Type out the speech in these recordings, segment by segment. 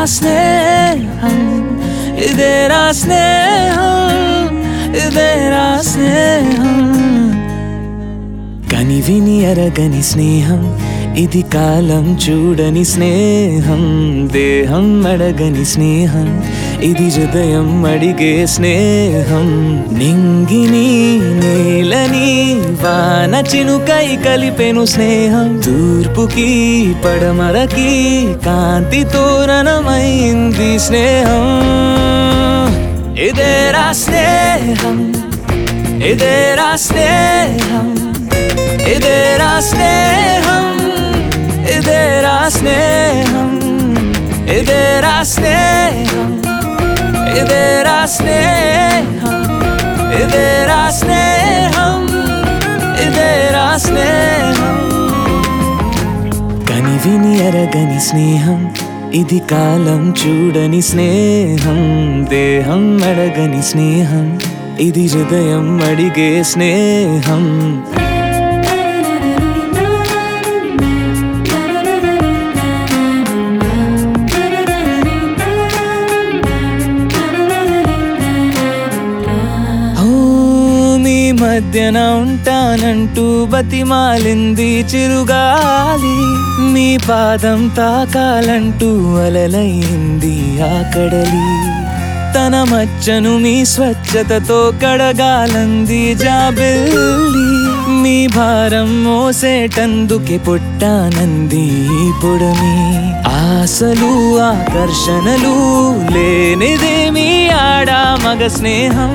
స్నేహం ఇదేరా స్నేహం ఇదేరా స్నేహం కని విని అరగని స్నేహం ఇది కాలం చూడని స్నేహం దేహం అడగని స్నేహం ఇది హృదయం అడిగే స్నేహం నింగిని నేలని వాన చినుకై కలిపెను స్నేహం తూర్పుకి పడమరకి కాంతి తోరణమైంది స్నేహం ఇదేరా స్నేహం ఇదేరా స్నేహం ఇదేరా స్నేహం ఇదేరా స్నేహం ఇదేరా స్నేహం ఇదేరా స్నేహం ఇదేరా స్నేహం ఇదేరా స్నేహం కని విని ఎరగని స్నేహం ఇది కాలం చూడని స్నేహం దేహం అడగని స్నేహం ఇది హృదయం అడిగే స్నేహం ఓ, మీ మధ్యన ఉంటానంటూ బతిమాలింది చిరుగాలి మీ పాదం తాకాలంటూ అలలైంది ఆ కడలి తన మచ్చను మీ స్వచ్ఛతతో కడగాలంది జాబిల్లి మీ భారం మోసేటందుకే పుట్టానంది ఈ పొడమి ఆశలు ఆకర్షణలు లేనిదేమి ఆడా మగ స్నేహం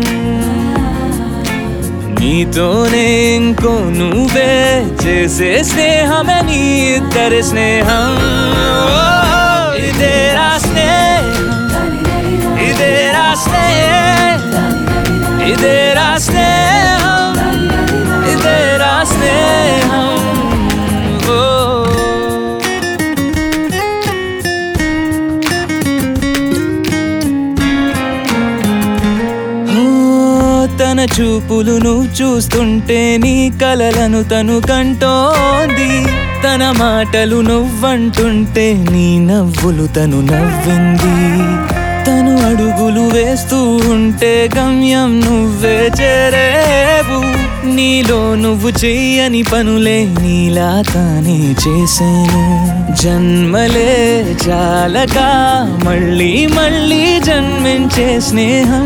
నీతోనే ఇంకో నువ్వే చేసే స్నేహమే నీ ఇద్దరి స్నేహం ఓ, ఇదేరా స్నేహం ఇదేరా స్నేహం ఇదేరా స్నేహం ఇదేరా స్నేహం ఓ ఓ, తన చూపులు నువ్వు చూస్తుంటే నీ కలలను తను కంటోంది తన మాటలు నువ్వంటుంటే నీ నవ్వులు తను నవ్వింది తను అడుగులు వేస్తూ ఉంటే గమ్యం నువ్వే చేరేవు నీలో నువ్వు చెయ్యని పనులే నీలా తానే చేశాను జన్మలే చాలక మళ్ళీ మళ్ళీ జన్మించే స్నేహం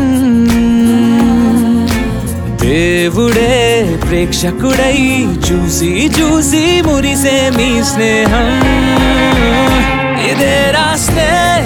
దేవుడే ప్రేక్షకుడై చూసి చూసి మురిసే మీ స్నేహం ఇదేరా స్నేహం